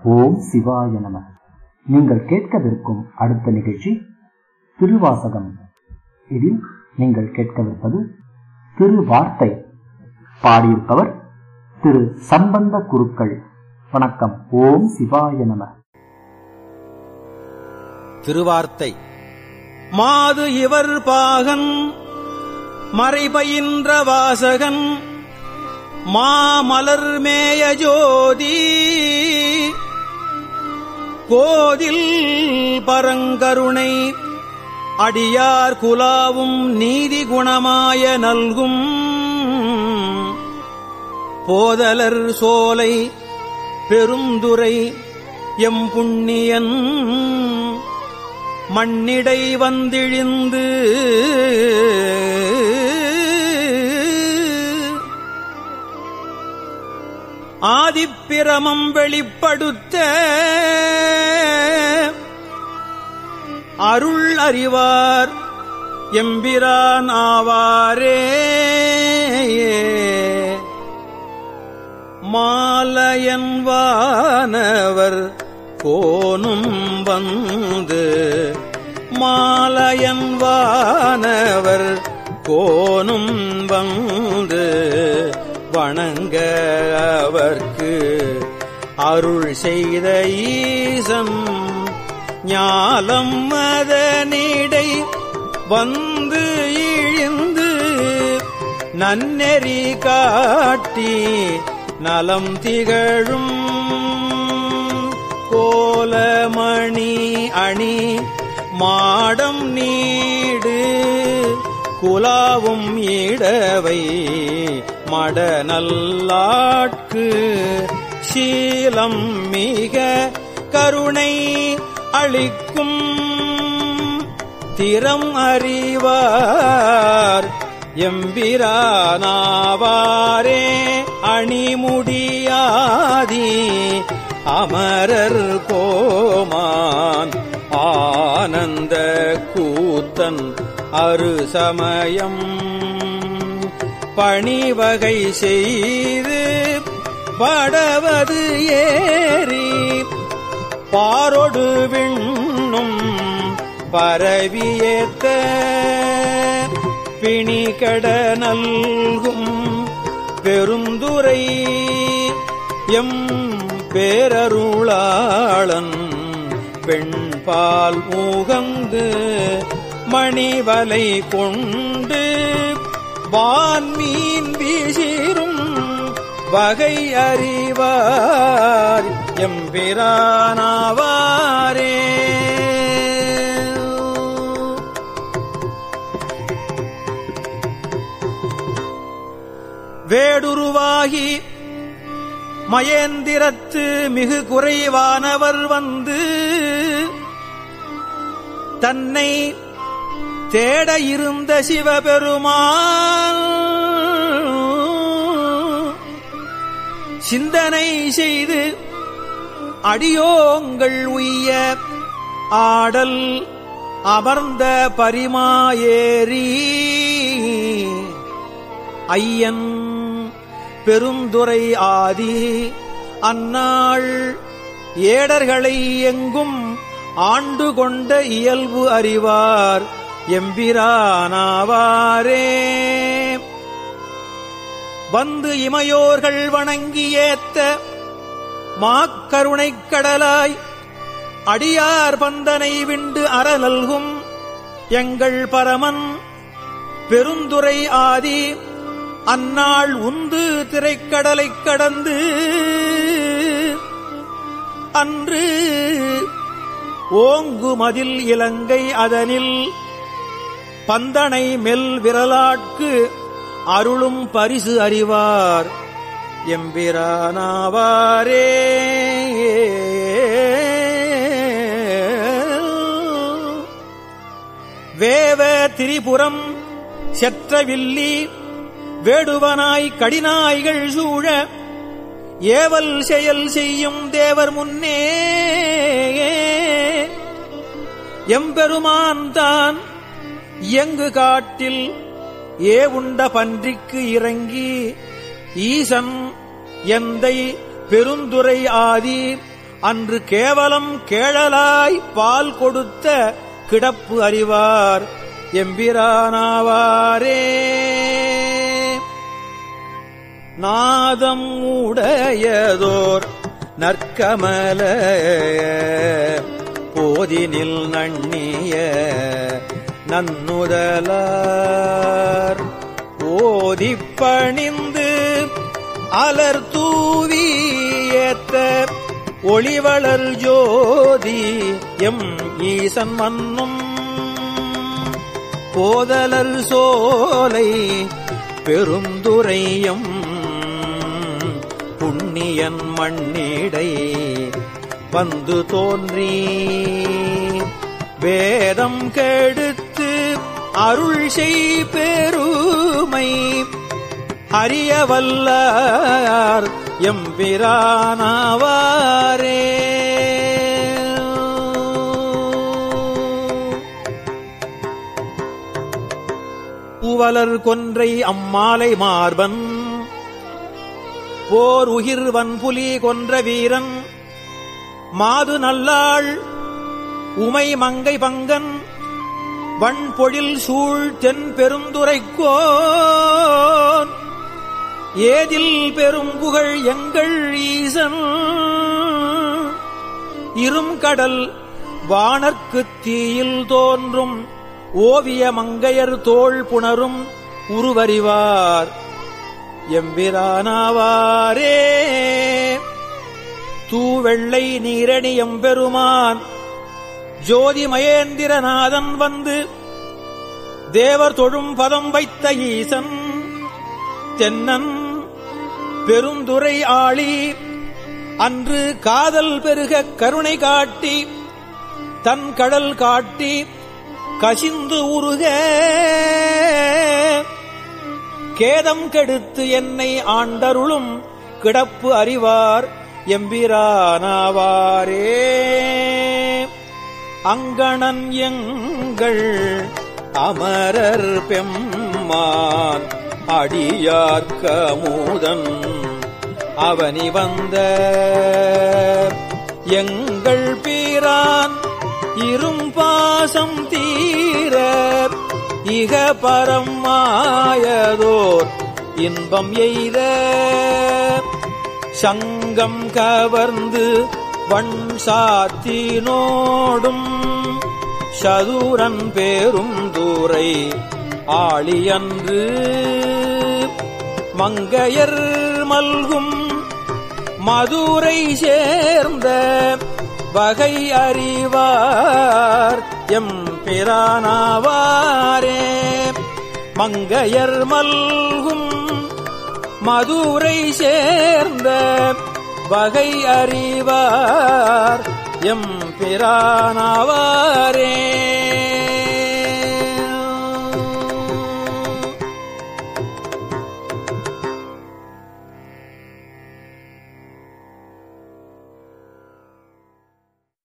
ஓம் சிவாய நம நீங்கள் கேட்கவிருக்கும் அடுத்த நிகழ்ச்சி திருவாசகம் இதில் நீங்கள் கேட்கவிருப்பது திருவார்த்தை பாடியிருப்பவர் திரு சம்பந்த குருக்கள் வணக்கம் ஓம் சிவாய நம திருவார்த்தை மாது இவர் பாகன் மறைபயின்ற வாசகன் மாமலர் மேய ஜோதி கோதில் பரங்கருணை அடியார் குலாவும் நீதி குணமாய நல்கும் போதலர் சோலை பெருந்துரை எம் புண்ணியன் மண்ணிடை வந்திழிந்து ஆதிப்பிரமம் வெளிப்படுத்த அருள் அறிவார் எம்பிரான் ஆவாரே மாலயன்வானவர் கோனும் வந்து மாலயன்வானவர் கோனும் வந்து வணங்க அவர்க்கு அருள் செய்த ஈசன் ஞாலம் மதனிடை வந்து இழிந்து நன்னெறி காட்டி நலம் திகழும் கோலமணி அணி மாடம் நீடு குலாவும் இடவை மடநல்லாட்கு சீலம் மிக கருணை அளிக்கும் திறம் அறிவார் எம்பிரானாவாரே அணிமுடியாதி அமரர் கோமான் ஆனந்த கூத்தன் அரு சமயம் பணிவகை செய்து படவது ஏறி பாரொடு விண்ணும் பரவியேத்த பிணிகட நல்கும் பெருந்துரை எம் பேரருளாளன் பெண்பால் மூகந்து மணிவலை கொண்டு வான்மீன் வீசிரும் வகை அறிவார் எம்பிரானாவாரே வேடுருவாகி மயேந்திரத்து மிகு குறைவானவர் வந்து தன்னை தேட இருந்த சிவபெருமான் சிந்தனை செய்து அடியோங்கள் உய்ய ஆடல் அமர்ந்த பரிமாயேறி ஐயன் பெருந்துரை ஆதி அந்நாள் ஏடர்களை எங்கும் ஆண்டு கொண்ட இயல்பு அறிவார் எம்பிரானாவாரே வந்து இமையோர்கள் வணங்கி ஏத்த மாக்கருணைக் கடலாய் அடியார் பந்தனை விண்டு அறநல்கும் எங்கள் பரமன் பெருந்துரை ஆதி அந்நாள் உந்து திரைக்கடலைக் கடந்து அன்று ஓங்கு மதில் இலங்கை அதனில் பந்தனை மெல் விரலாட்கு அருளும் பரிசு அறிவார் எம்பிரானாவாரே வேவ திரிபுரம் செற்றவில்லி வேடுவனாய் கடினாய்கள் சூழ ஏவல் செயல் செய்யும் தேவர் முன்னே எம்பெருமான் தான் இயங்கு காட்டில் ஏவுண்ட பன்றிக்கு இறங்கி ஈசன் எந்தை பெருந்துரை ஆதி அன்று கேவலம் கேழலாய் பால் கொடுத்த கிடப்பு அறிவார் எம்பிரானாவாரே நாதம் உடையதோர் நற்கமல போதினில் நண்ணிய நன்னுதலார் ஓதிப் பணிந்து அலர் தூவியேத்த ஒளிவளர் ஜோதி எம் ஈசன் மன்னும் போதலர் சோலை பெருந்துரையம் புண்ணியன் மண்ணிடை வந்து தோன்றி வேதம் கெடுத்து அருள் செய் பெருமை அறிய வல்லார் எம்பிரானாவாரே பூவலர் கொன்றை அம்மாலை மார்பன் போர் உகிர்வன் புலி கொன்ற வீரன் மாது நல்லாள் உமை மங்கை பங்கன் வண்பொழில் சூழ் தென் பெருந்துரைக்கோன் ஏதில் பெரும் புகழ் எங்கள் ஈசன் இரும் கடல் வானர்க்குத் தீயில் தோன்றும் ஓவிய மங்கையர் தோள் புணரும் உருவறிவார் எம்பிரானாவாரே தூவெள்ளை நீரணி எம்பெருமான் ஜோதி மகேந்திரநாதன் வந்து தேவர் தொழும் பதம் வைத்த ஈசன் தென்னன் பெருந்துரை ஆளி அன்று காதல் பெருக கருணை காட்டி தன் கடல் காட்டி கசிந்து உருக கேதம் கெடுத்து என்னை ஆண்டருளும் கிடப்பு அறிவார் எம்பிரானாவாரே அங்கணன் எங்கள் அமரர் பெம்மான் அடியார்க்கமுதன் அவனி வந்த எங்கள் பீரான் இரும்பாசம் தீர இக பரமாயதோர் இன்பம் எய்த சங்கம் கவர்ந்து வண் சாத்தினோடும் சதுரன் பேரும் தூரை ஆளியன்று மங்கையர் மல்கும் மதுரை சேர்ந்த வகை அறிவார் எம் பிரானாவாரே மங்கையர் மல்கும் மதுரை சேர்ந்த வகை அறிவார் எம் பிரானாவாரே